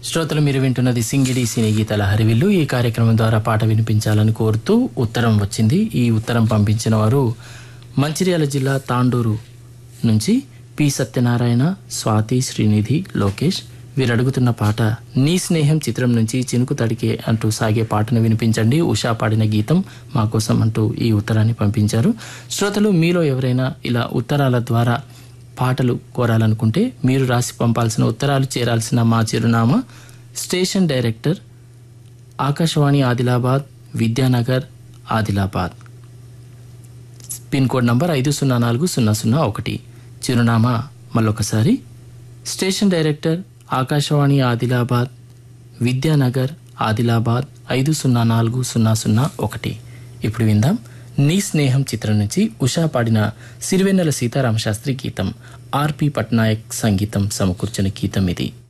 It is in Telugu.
శ్రోతలు మీరు వింటున్నది సింగిడి సినీ గీతాల హరివిల్లు ఈ కార్యక్రమం ద్వారా పాట వినిపించాలని కోరుతూ ఉత్తరం వచ్చింది ఈ ఉత్తరం పంపించిన వారు మంచిర్యాల జిల్లా తాండూరు నుంచి పి సత్యనారాయణ స్వాతి శ్రీనిధి లోకేష్ వీరు అడుగుతున్న పాట నీ స్నేహం చిత్రం నుంచి చినుకు తడికే అంటూ సాగే పాటను వినిపించండి ఉషా పాడిన గీతం మా కోసం అంటూ ఈ ఉత్తరాన్ని పంపించారు శ్రోతలు మీలో ఎవరైనా ఇలా ఉత్తరాల ద్వారా పాటలు కోరాలనుకుంటే మీరు రాసి పంపాల్సిన ఉత్తరాలు చేరాల్సిన మా చిరునామా station director Akashvani Adilabad Vidyanagar Adilabad pin code number ఐదు సున్నా నాలుగు సున్నా సున్నా ఒకటి చిరునామా మళ్ళొకసారి స్టేషన్ డైరెక్టర్ ఆకాశవాణి ఆదిలాబాద్ విద్యానగర్ ఆదిలాబాద్ ఐదు సున్నా నాలుగు సున్నా సున్నా ఒకటి ఇప్పుడు విందాం నీ స్నేహం చిత్రం నుంచి ఉషా పాడిన సిరివెన్నెల సీతారామశాస్త్రి గీతం ఆర్పి పట్నాయక్ సంగీతం సమకూర్చిన గీతం ఇది